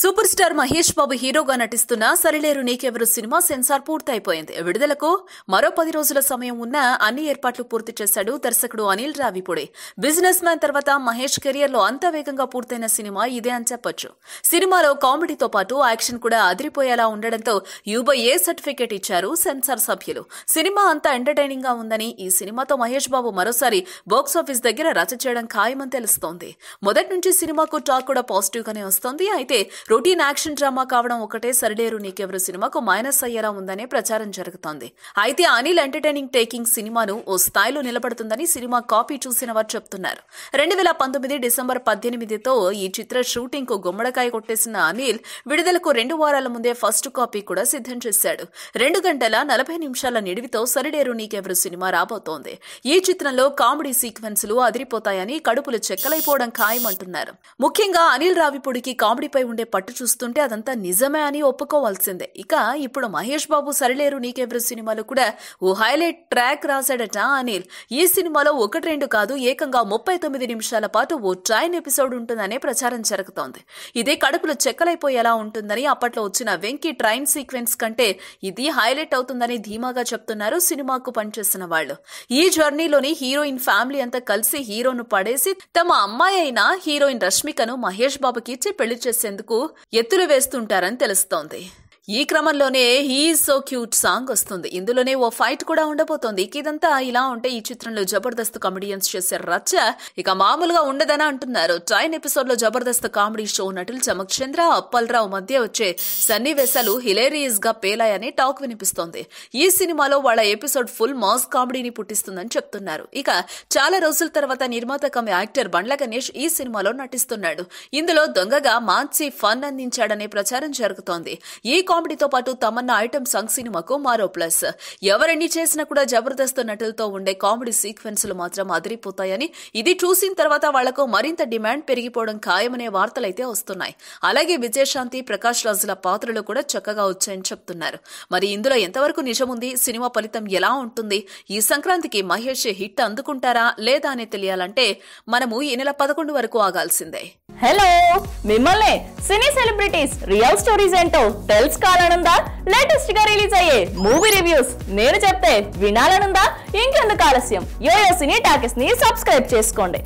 super star Mahesh బాబు హీరోగా నటిస్తున్న సరిలేరు నీకెవరు సినిమా సెన్సార్ పూర్తయిపోయింది విడుదలకు మరో పది రోజుల సమయం ఉన్న అన్ని ఏర్పాట్లు పూర్తి చేశాడు దర్శకుడు అనిల్ రావిపూడి బిజినెస్ మ్యాన్ తర్వాత మహేష్ కెరియర్ లో అంత వేగంగా పూర్తయిన సినిమా ఇదే అని చెప్పొచ్చు సినిమాలో కామెడీతో పాటు యాక్షన్ కూడా అదిరిపోయేలా ఉండడంతో యూబై ఏ సర్టిఫికేట్ ఇచ్చారు సెన్సార్ సభ్యులు సినిమా అంతా ఎంటర్టైనింగ్ గా ఉందని ఈ సినిమాతో మహేష్ బాబు మరోసారి బాక్సాఫీస్ దగ్గర రచ చేయడం ఖాయమని తెలుస్తోంది మొదటి నుంచి సినిమాకు టాక్ కూడా పాజిటివ్ గానే వస్తోంది అయితే రొటీన్ యాక్షన్ డ్రామా కావడం ఒకటే సరిలేరు నీకెవరు సినిమాకు మైనస్ అయ్యేలా ఉందనే ప్రచారం జరుగుతోంది అయితే అనిల్ ఎంటర్టైనింగ్ టేకింగ్ సినిమాను ఓ స్థాయిలో నిలబడుతుందని సినిమా కాపీ చూసిన వారు చెప్తున్నారు రెండు వేల పంతొమ్మిది డిసెంబర్ పద్దెనిమిదితో ఈ చిత్ర షూటింగ్ కు గుమ్మడికాయ కొట్టేసిన అనిల్ విడుదలకు రెండు వారాల ముందే ఫస్ట్ కాపీ కూడా సిద్ధం చేశాడు రెండు గంటల నలభై నిమిషాల నిడివితో సరిలేరు నీకెవరు సినిమా రాబోతోంది ఈ చిత్రంలో కామెడీ సీక్వెన్సులు అదిరిపోతాయని కడుపులు చెక్కలైపోవడం ఖాయమంటున్నారు ముఖ్యంగా అనిల్ రావిపూడికి కామెడీపై ఉండే పట్టు చూస్తుంటే అదంతా నిజమే అని ఒప్పుకోవాల్సిందే ఇక ఇప్పుడు మహేష్ బాబు సరిలేరు నీకెవరు సినిమాలో కూడా ఓ హైలైట్ ట్రాక్ రాశాడట అనిల్ ఈ సినిమాలో ఒకటి రెండు కాదు ఏకంగా ముప్పై తొమ్మిది నిమిషాల పాటు ఓ ట్రైన్ ఎపిసోడ్ ఉంటుందనే ప్రచారం జరుగుతోంది ఇదే కడుపులో చెక్కలైపోయేలా ఉంటుందని అప్పట్లో వచ్చిన వెంకీ ట్రైన్ సీక్వెన్స్ కంటే ఇది హైలైట్ అవుతుందని ధీమాగా చెప్తున్నారు సినిమాకు పనిచేసిన వాళ్ళు ఈ జర్నీలోని హీరోయిన్ ఫ్యామిలీ అంతా కలిసి హీరోను పడేసి తమ అమ్మాయి అయిన హీరోయిన్ రష్మికను మహేష్ బాబుకి ఇచ్చి పెళ్లి చేసేందుకు ఎత్తులు వేస్తుంటారని తెలుస్తోంది ఈ క్రమంలోనే హీ సో క్యూట్ సాంగ్ వస్తుంది ఇందులోనే ఓ ఫైట్ కూడా ఉండబోతోంది ఇక ఇదంతా ఇలా ఉంటే ఈ చిత్రంలో జబర్దస్త్ కామెడియన్స్ చేసే రచ్చ ఇక మామూలుగా ఉండదని అంటున్నారు ట్రైన్ ఎపిసోడ్ లో జబర్దస్త్ కామెడీ షో నటులు చమక్ చంద్ర అప్పల్రావు మధ్య వచ్చే సన్నివేశాలు హిలేరియస్ గా పేలాయని టాక్ వినిపిస్తోంది ఈ సినిమాలో వాళ్ళ ఎపిసోడ్ ఫుల్ మాస్ కామెడీని పుట్టిస్తుందని చెప్తున్నారు ఇక చాలా రోజుల తర్వాత నిర్మాత కమ్ యాక్టర్ బండ్ల గణేష్ ఈ సినిమాలో నటిస్తున్నాడు ఇందులో దొంగగా మాన్సీ ఫన్ అందించాడనే ప్రచారం జరుగుతోంది ఈ కామెడీతో పాటు తమన్నా ఐటమ్ సాంగ్ సినిమాకు మరో ప్లస్ ఎవరెన్ని చేసినా కూడా జబర్దస్త్ నటులతో ఉండే కామెడీ సీక్వెన్సులు మాత్రం అదిరిపోతాయని ఇది చూసిన తర్వాత వాళ్లకు మరింత డిమాండ్ పెరిగిపోవడం ఖాయమనే వార్తలైతే వస్తున్నాయి అలాగే విజయశాంతి ప్రకాష్ రాజుల పాత్రలు కూడా చక్కగా వచ్చాయని చెప్తున్నారు మరి ఇందులో ఎంతవరకు నిజముంది సినిమా ఫలితం ఎలా ఉంటుంది ఈ సంక్రాంతికి మహేష్ హిట్ అందుకుంటారా లేదా అని తెలియాలంటే మనము ఈ నెల పదకొండు వరకు ఆగాల్సిందే హలో మిమ్మల్ని సినీ సెలబ్రిటీస్ రియల్ స్టోరీస్ ఏంటో తెలుసుకోవాలనుందా లేటెస్ట్ గా రిలీజ్ అయ్యే మూవీ రివ్యూస్ నేను చెప్తే వినాలనుందా ఇంకెందుకు ఆలస్యం యోయో సినీ టాకెస్ ని సబ్స్క్రైబ్ చేసుకోండి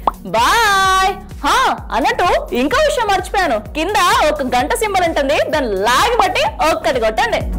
బాయ్ హా అన్నట్టు ఇంకో విషయం మర్చిపోయాను కింద ఒక గంట సింబల్ ఉంటుంది దాన్ని లాగి బట్టి ఒక్కటి కొట్టండి